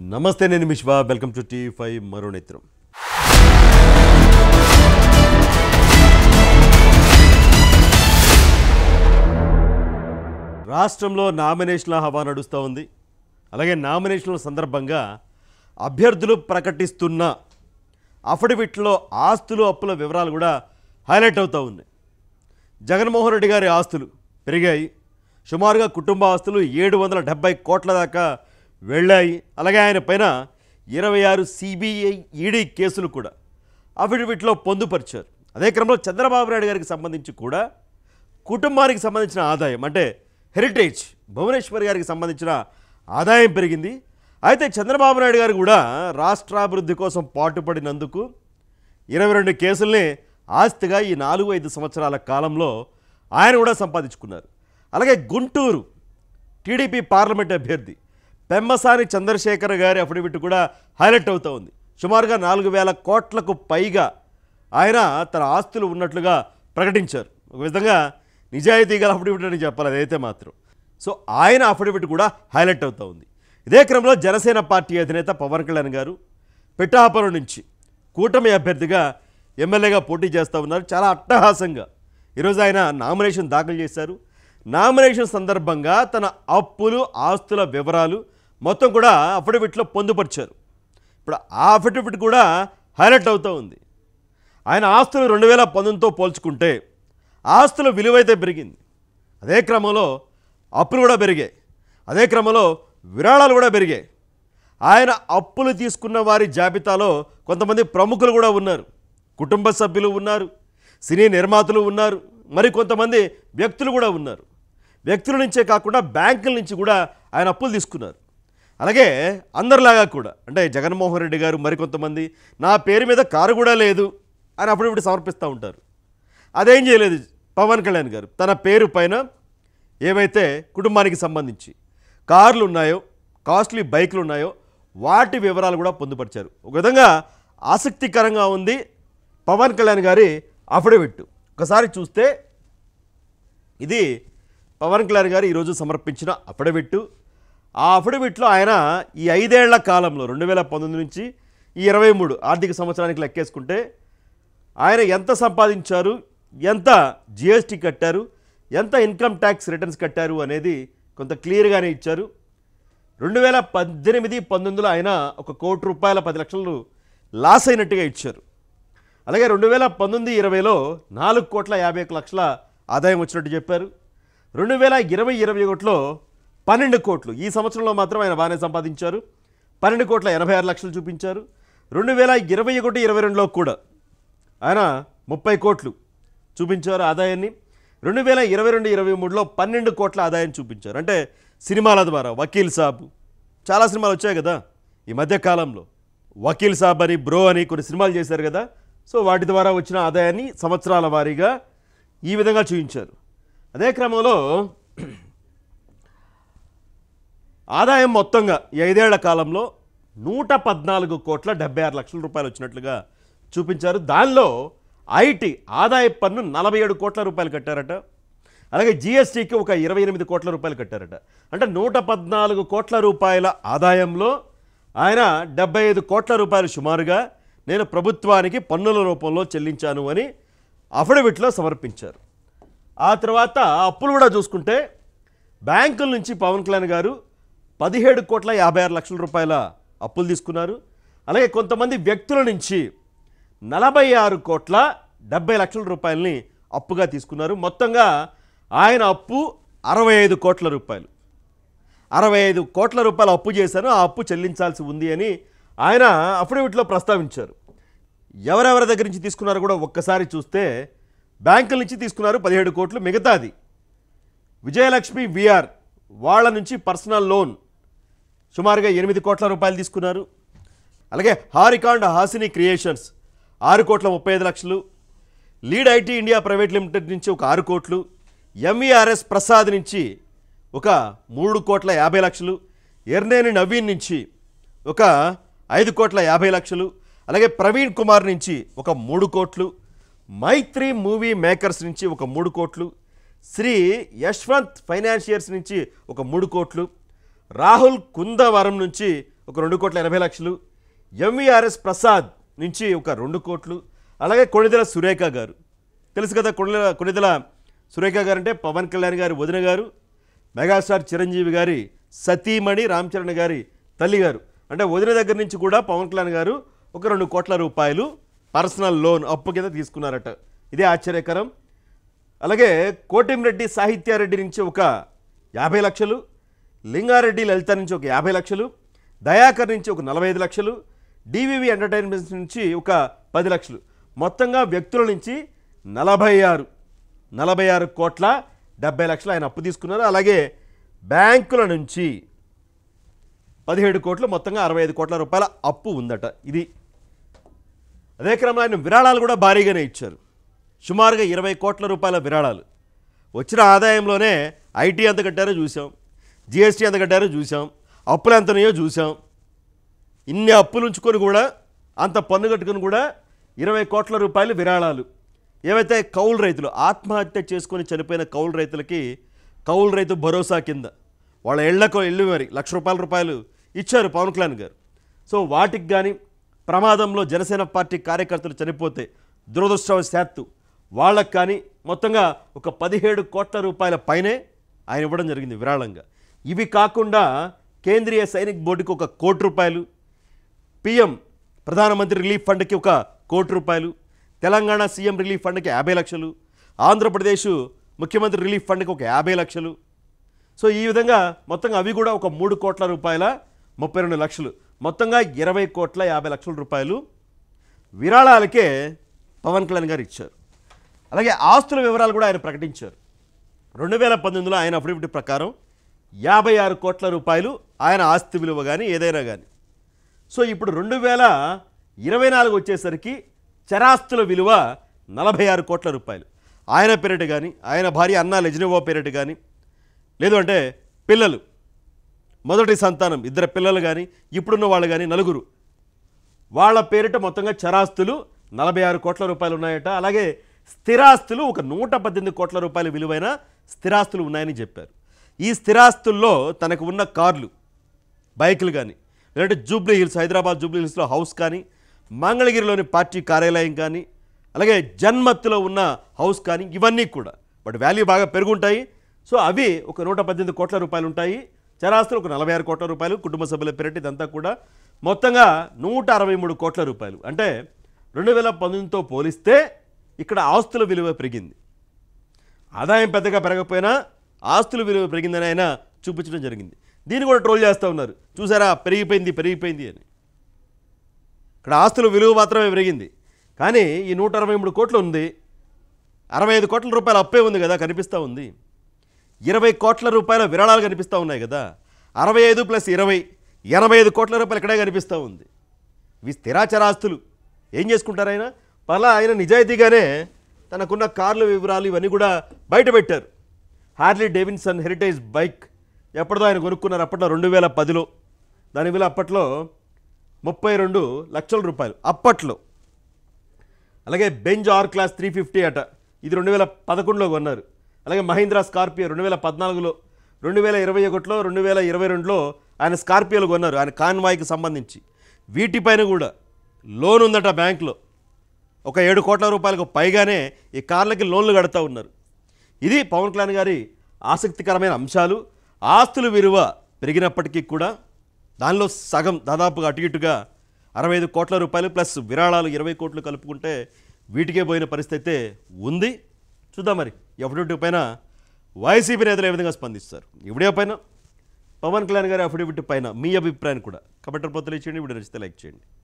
నమస్తే నేను మిశ్వా వెల్కమ్ టు టీ ఫైవ్ మరో నేత్రం రాష్ట్రంలో నామినేషన్ల హవా నడుస్తూ ఉంది అలాగే నామినేషన్ల సందర్భంగా అభ్యర్థులు ప్రకటిస్తున్న అఫిడవిట్లో ఆస్తులు అప్పుల వివరాలు కూడా హైలైట్ అవుతూ ఉన్నాయి జగన్మోహన్ రెడ్డి గారి ఆస్తులు పెరిగాయి సుమారుగా కుటుంబ ఆస్తులు ఏడు వందల డెబ్బై కోట్ల దాకా వెళ్ళాయి అలాగే ఆయన పైన ఇరవై ఆరు సిబిఐ ఈడీ కేసులు కూడా అఫిడవిట్లో పొందుపరిచారు అదే క్రమంలో చంద్రబాబు నాయుడు గారికి సంబంధించి కూడా కుటుంబానికి సంబంధించిన ఆదాయం అంటే హెరిటేజ్ భువనేశ్వర్ గారికి సంబంధించిన ఆదాయం పెరిగింది అయితే చంద్రబాబు నాయుడు గారు కూడా రాష్ట్రాభివృద్ధి కోసం పాటుపడినందుకు ఇరవై రెండు కేసుల్ని ఆస్తిగా ఈ నాలుగు ఐదు సంవత్సరాల కాలంలో ఆయన కూడా సంపాదించుకున్నారు అలాగే గుంటూరు టీడీపీ పార్లమెంట్ అభ్యర్థి పెమ్మసాని చంద్రశేఖర్ గారి అఫిడవిట్ కూడా హైలైట్ అవుతూ ఉంది సుమారుగా నాలుగు వేల కోట్లకు పైగా ఆయన తన ఆస్తులు ఉన్నట్లుగా ప్రకటించారు ఒక విధంగా నిజాయితీ గల అఫిడవిట్ అని చెప్పాలి అదైతే మాత్రం సో ఆయన అఫిడవిట్ కూడా హైలైట్ అవుతూ ఉంది ఇదే క్రమంలో జనసేన పార్టీ అధినేత పవన్ కళ్యాణ్ గారు పిఠాపురం నుంచి కూటమి అభ్యర్థిగా ఎమ్మెల్యేగా పోటీ చేస్తూ ఉన్నారు చాలా అట్టహాసంగా ఈరోజు ఆయన నామినేషన్ దాఖలు చేశారు నామినేషన్ సందర్భంగా తన అప్పులు ఆస్తుల వివరాలు మొత్తం కూడా అఫిడవిట్లో పొందుపరిచారు ఇప్పుడు ఆ అఫిడవిట్ కూడా హైలైట్ అవుతూ ఉంది ఆయన ఆస్తులు రెండు వేల పంతొమ్మిదితో పోల్చుకుంటే ఆస్తుల విలువైతే పెరిగింది అదే క్రమంలో అప్పులు కూడా పెరిగాయి అదే క్రమంలో విరాళాలు కూడా పెరిగాయి ఆయన అప్పులు తీసుకున్న వారి జాబితాలో కొంతమంది ప్రముఖులు కూడా ఉన్నారు కుటుంబ సభ్యులు ఉన్నారు సినీ నిర్మాతలు ఉన్నారు మరి కొంతమంది వ్యక్తులు కూడా ఉన్నారు వ్యక్తుల నుంచే కాకుండా బ్యాంకుల నుంచి కూడా ఆయన అప్పులు తీసుకున్నారు అలాగే అందరిలాగా కూడా అంటే జగన్మోహన్ రెడ్డి గారు మరికొంతమంది నా పేరు మీద కారు కూడా లేదు అని అప్పుడప్పుడు సమర్పిస్తూ ఉంటారు అదేం చేయలేదు పవన్ కళ్యాణ్ గారు తన పేరు పైన ఏవైతే కుటుంబానికి సంబంధించి కార్లు ఉన్నాయో కాస్ట్లీ బైక్లు ఉన్నాయో వాటి వివరాలు కూడా పొందుపరిచారు ఒక విధంగా ఆసక్తికరంగా ఉంది పవన్ కళ్యాణ్ గారి అఫిడవిట్ ఒకసారి చూస్తే ఇది పవన్ కళ్యాణ్ గారు ఈరోజు సమర్పించిన అఫిడవిట్ ఆ అఫిడవిట్లో ఆయన ఈ ఐదేళ్ల కాలంలో రెండు వేల పంతొమ్మిది నుంచి ఈ ఇరవై మూడు ఆర్థిక సంవత్సరానికి లెక్కేసుకుంటే ఆయన ఎంత సంపాదించారు ఎంత జిఎస్టీ కట్టారు ఎంత ఇన్కమ్ ట్యాక్స్ రిటర్న్స్ కట్టారు అనేది కొంత క్లియర్గానే ఇచ్చారు రెండు వేల పద్దెనిమిది పంతొమ్మిదిలో ఆయన ఒక కోటి రూపాయల పది లక్షలు లాస్ అయినట్టుగా ఇచ్చారు అలాగే రెండు వేల పంతొమ్మిది ఇరవైలో నాలుగు కోట్ల యాభై ఒక లక్షల ఆదాయం వచ్చినట్టు చెప్పారు రెండు వేల ఇరవై ఇరవై ఒకటిలో పన్నెండు కోట్లు ఈ సంవత్సరంలో మాత్రం ఆయన బాగానే సంపాదించారు పన్నెండు కోట్ల ఎనభై ఆరు లక్షలు చూపించారు రెండు వేల ఇరవై ఒకటి ఇరవై రెండులో కూడా ఆయన ముప్పై కోట్లు చూపించారు ఆదాయాన్ని రెండు వేల ఇరవై రెండు ఇరవై మూడులో పన్నెండు కోట్ల ఆదాయం చూపించారు అంటే సినిమాల ద్వారా వకీల్ సాబ్ చాలా సినిమాలు వచ్చాయి కదా ఈ మధ్య కాలంలో వకీల్ సాబ్ అని బ్రో అని కొన్ని సినిమాలు చేశారు కదా సో వాటి ద్వారా వచ్చిన ఆదాయాన్ని సంవత్సరాల వారీగా ఈ విధంగా చూపించారు అదే క్రమంలో ఆదాయం మొత్తంగా ఈ ఐదేళ్ల కాలంలో నూట పద్నాలుగు కోట్ల డెబ్బై ఆరు లక్షల రూపాయలు వచ్చినట్లుగా చూపించారు దానిలో ఐటీ ఆదాయ పన్ను నలభై ఏడు కోట్ల రూపాయలు కట్టారట అలాగే జిఎస్టీకి ఒక ఇరవై ఎనిమిది కోట్ల రూపాయలు కట్టారట అంటే నూట పద్నాలుగు కోట్ల రూపాయల ఆదాయంలో ఆయన డెబ్బై ఐదు కోట్ల రూపాయలు సుమారుగా నేను ప్రభుత్వానికి పన్నుల రూపంలో చెల్లించాను అని అఫిడవిట్లో సమర్పించారు ఆ తర్వాత అప్పులు కూడా చూసుకుంటే బ్యాంకుల నుంచి పవన్ కళ్యాణ్ గారు పదిహేడు కోట్ల యాభై ఆరు లక్షల రూపాయల అప్పులు తీసుకున్నారు అలాగే కొంతమంది వ్యక్తుల నుంచి నలభై ఆరు కోట్ల డెబ్బై లక్షల రూపాయలని అప్పుగా తీసుకున్నారు మొత్తంగా ఆయన అప్పు అరవై ఐదు కోట్ల రూపాయలు అరవై ఐదు కోట్ల రూపాయలు అప్పు చేశారు ఆ అప్పు చెల్లించాల్సి ఉంది అని ఆయన అఫిడవిట్లో ప్రస్తావించారు ఎవరెవరి దగ్గర నుంచి తీసుకున్నారో కూడా ఒక్కసారి చూస్తే బ్యాంకుల నుంచి తీసుకున్నారు పదిహేడు కోట్లు మిగతాది విజయలక్ష్మి విఆర్ వాళ్ళ నుంచి పర్సనల్ లోన్ సుమారుగా ఎనిమిది కోట్ల రూపాయలు తీసుకున్నారు అలాగే హారికాండ్ హాసిని క్రియేషన్స్ ఆరు కోట్ల ముప్పై ఐదు లక్షలు lead IT India private limited నుంచి ఒక ఆరు కోట్లు ఎంఈఆర్ఎస్ ప్రసాద్ నుంచి ఒక మూడు కోట్ల యాభై లక్షలు ఎర్నేని నవీన్ నుంచి ఒక ఐదు కోట్ల యాభై లక్షలు అలాగే ప్రవీణ్ కుమార్ నుంచి ఒక మూడు కోట్లు మైత్రి మూవీ మేకర్స్ నుంచి ఒక మూడు కోట్లు శ్రీ యశ్వంత్ ఫైనాన్షియర్స్ నుంచి ఒక మూడు కోట్లు రాహుల్ కుందవరం నుంచి ఒక రెండు కోట్ల ఎనభై లక్షలు ఎంవీఆర్ఎస్ ప్రసాద్ నుంచి ఒక రెండు కోట్లు అలాగే కొణిదెల సురేఖ గారు తెలుసు కదా కొణిదెల కొణిదెల సురేఖ గారు అంటే పవన్ కళ్యాణ్ గారి వదిన గారు మెగాస్టార్ చిరంజీవి గారి సతీమణి రామ్ చరణ్ గారి తల్లి గారు అంటే వదిన దగ్గర నుంచి కూడా పవన్ కళ్యాణ్ గారు ఒక రెండు కోట్ల రూపాయలు పర్సనల్ లోన్ అప్పు కింద తీసుకున్నారట ఇదే ఆశ్చర్యకరం అలాగే కోటింరెడ్డి సాహిత్యారెడ్డి నుంచి ఒక యాభై లక్షలు లింగారెడ్డి లలిత నుంచి ఒక యాభై లక్షలు దయాకర్ నుంచి ఒక నలభై ఐదు లక్షలు డివివి ఎంటర్టైన్మెంట్స్ నుంచి ఒక పది లక్షలు మొత్తంగా వ్యక్తుల నుంచి నలభై ఆరు నలభై ఆరు కోట్ల డెబ్బై లక్షలు ఆయన అప్పు తీసుకున్నారు అలాగే బ్యాంకుల నుంచి పదిహేడు కోట్లు మొత్తంగా అరవై ఐదు కోట్ల రూపాయల అప్పు ఉందట ఇది అదే క్రమంలో ఆయన విరాళాలు కూడా భారీగానే ఇచ్చారు సుమారుగా ఇరవై కోట్ల రూపాయల విరాళాలు వచ్చిన ఆదాయంలోనే ఐటీ ఎంత కట్టారో చూసాం జిఎస్టీ ఎంత కట్టారో చూసాం అప్పులు ఎంత ఉన్నాయో చూసాం ఇన్ని అప్పులు ఉంచుకొని కూడా అంత పన్ను కట్టుకొని కూడా ఇరవై కోట్ల రూపాయలు విరాళాలు ఏవైతే కౌలు రైతులు ఆత్మహత్య చేసుకొని చనిపోయిన కౌలు రైతులకి కౌలు రైతు భరోసా కింద వాళ్ళ ఇళ్లకు ఇల్లు మరి లక్ష రూపాయల రూపాయలు ఇచ్చారు పవన్ కళ్యాణ్ గారు సో వాటికి కానీ ప్రమాదంలో జనసేన పార్టీ కార్యకర్తలు చనిపోతే దురదృష్టవశాత్తు వాళ్ళకి కానీ మొత్తంగా ఒక పదిహేడు కోట్ల రూపాయల పైనే ఆయన ఇవ్వడం జరిగింది విరాళంగా ఇవి కాకుండా కేంద్రీయ సైనిక్ బోర్డుకి ఒక కోటి రూపాయలు పిఎం ప్రధానమంత్రి రిలీఫ్ ఫండ్కి ఒక కోటి రూపాయలు తెలంగాణ సీఎం రిలీఫ్ ఫండ్కి యాభై లక్షలు ఆంధ్రప్రదేశ్ ముఖ్యమంత్రి రిలీఫ్ ఫండ్కి ఒక యాభై లక్షలు సో ఈ విధంగా మొత్తంగా అవి కూడా ఒక మూడు కోట్ల రూపాయల ముప్పై రెండు లక్షలు మొత్తంగా ఇరవై కోట్ల యాభై లక్షల రూపాయలు విరాళాలకే పవన్ కళ్యాణ్ గారు ఇచ్చారు అలాగే ఆస్తుల వివరాలు కూడా ఆయన ప్రకటించారు రెండు వేల పంతొమ్మిదిలో ఆయన అఫిడవిట్ ప్రకారం యాభై ఆరు కోట్ల రూపాయలు ఆయన ఆస్తి విలువ కానీ ఏదైనా కానీ సో ఇప్పుడు రెండు వేల ఇరవై నాలుగు వచ్చేసరికి చరాస్తుల విలువ నలభై ఆరు కోట్ల రూపాయలు ఆయన పేరిట కానీ ఆయన భార్య అన్నా లెజినోవా పేరిట కానీ లేదు అంటే పిల్లలు మొదటి సంతానం ఇద్దరు పిల్లలు కానీ ఇప్పుడున్న వాళ్ళు కానీ నలుగురు వాళ్ళ పేరిట మొత్తంగా చరాస్తులు నలభై ఆరు కోట్ల రూపాయలు ఉన్నాయట అలాగే స్థిరాస్తులు ఒక నూట పద్దెనిమిది కోట్ల రూపాయల విలువైన స్థిరాస్తులు ఉన్నాయని చెప్పారు ఈ స్థిరాస్తుల్లో తనకు ఉన్న కార్లు బైకులు కానీ లేదంటే జూబ్లీ హిల్స్ హైదరాబాద్ జూబ్లీ హిల్స్లో హౌస్ కానీ మంగళగిరిలోని పార్టీ కార్యాలయం కానీ అలాగే జన్మత్తులో ఉన్న హౌస్ కానీ ఇవన్నీ కూడా బట్ వాల్యూ బాగా పెరుగుంటాయి సో అవి ఒక నూట పద్దెనిమిది కోట్ల రూపాయలు ఉంటాయి చరాస్తులు ఒక నలభై ఆరు కోట్ల రూపాయలు కుటుంబ సభ్యుల పేరిట ఇదంతా కూడా మొత్తంగా నూట అరవై మూడు కోట్ల రూపాయలు అంటే రెండు వేల పంతొమ్మిదితో పోలిస్తే ఇక్కడ ఆస్తుల విలువ పెరిగింది ఆదాయం పెద్దగా పెరగకపోయినా ఆస్తుల విలువ పెరిగిందని ఆయన చూపించడం జరిగింది దీన్ని కూడా ట్రోల్ చేస్తూ ఉన్నారు చూసారా పెరిగిపోయింది పెరిగిపోయింది అని ఇక్కడ ఆస్తుల విలువ మాత్రమే పెరిగింది కానీ ఈ నూట అరవై మూడు కోట్లు ఉంది అరవై ఐదు కోట్ల రూపాయల అప్పే ఉంది కదా కనిపిస్తూ ఉంది ఇరవై కోట్ల రూపాయల విరాళాలు కనిపిస్తూ ఉన్నాయి కదా అరవై ఐదు ప్లస్ ఇరవై ఎనభై ఐదు కోట్ల రూపాయలు ఇక్కడే కనిపిస్తూ ఉంది ఇవి స్థిరాచరాస్తులు ఏం చేసుకుంటారు ఆయన పలా ఆయన నిజాయితీగానే తనకున్న కార్ల వివరాలు ఇవన్నీ కూడా బయట పెట్టారు హార్లీ డేవిన్సన్ హెరిటేజ్ బైక్ ఎప్పటిదో ఆయన కొనుక్కున్నారు అప్పట్లో రెండు వేల పదిలో దాని విలువ అప్పట్లో ముప్పై రెండు లక్షల రూపాయలు అప్పట్లో అలాగే Benz R class three fifty అట ఇది రెండు వేల పదకొండులో కొన్నారు అలాగే మహీంద్రా స్కార్పియో రెండు వేల పద్నాలుగులో రెండు వేల ఇరవై ఒకటిలో రెండు వేల ఇరవై రెండులో ఆయన స్కార్పియోలు కొన్నారు ఆయన కాన్వాయ్కి సంబంధించి వీటిపైన కూడా లోన్ ఉందట బ్యాంకులో ఒక ఏడు కోట్ల రూపాయలకు పైగానే ఈ కార్లకి లోన్లు కడతా ఉన్నారు ఇది పవన్ కళ్యాణ్ గారి ఆసక్తికరమైన అంశాలు ఆస్తుల విలువ పెరిగినప్పటికీ కూడా దానిలో సగం దాదాపుగా అటు ఇటుగా అరవై ఐదు కోట్ల రూపాయలు ప్లస్ విరాళాలు ఇరవై కోట్లు కలుపుకుంటే వీటికే పోయిన పరిస్థితి అయితే ఉంది చూద్దాం మరి ఎఫిడవిట్ పైన వైసీపీ నేతలు ఏ విధంగా స్పందిస్తారు ఇవిడే పైన పవన్ కళ్యాణ్ గారి అఫిడవిట్ పైన మీ అభిప్రాయం కూడా కమెంటర్ పోతలు ఇచ్చేయండి వీడియో నచ్చితే లైక్ చేయండి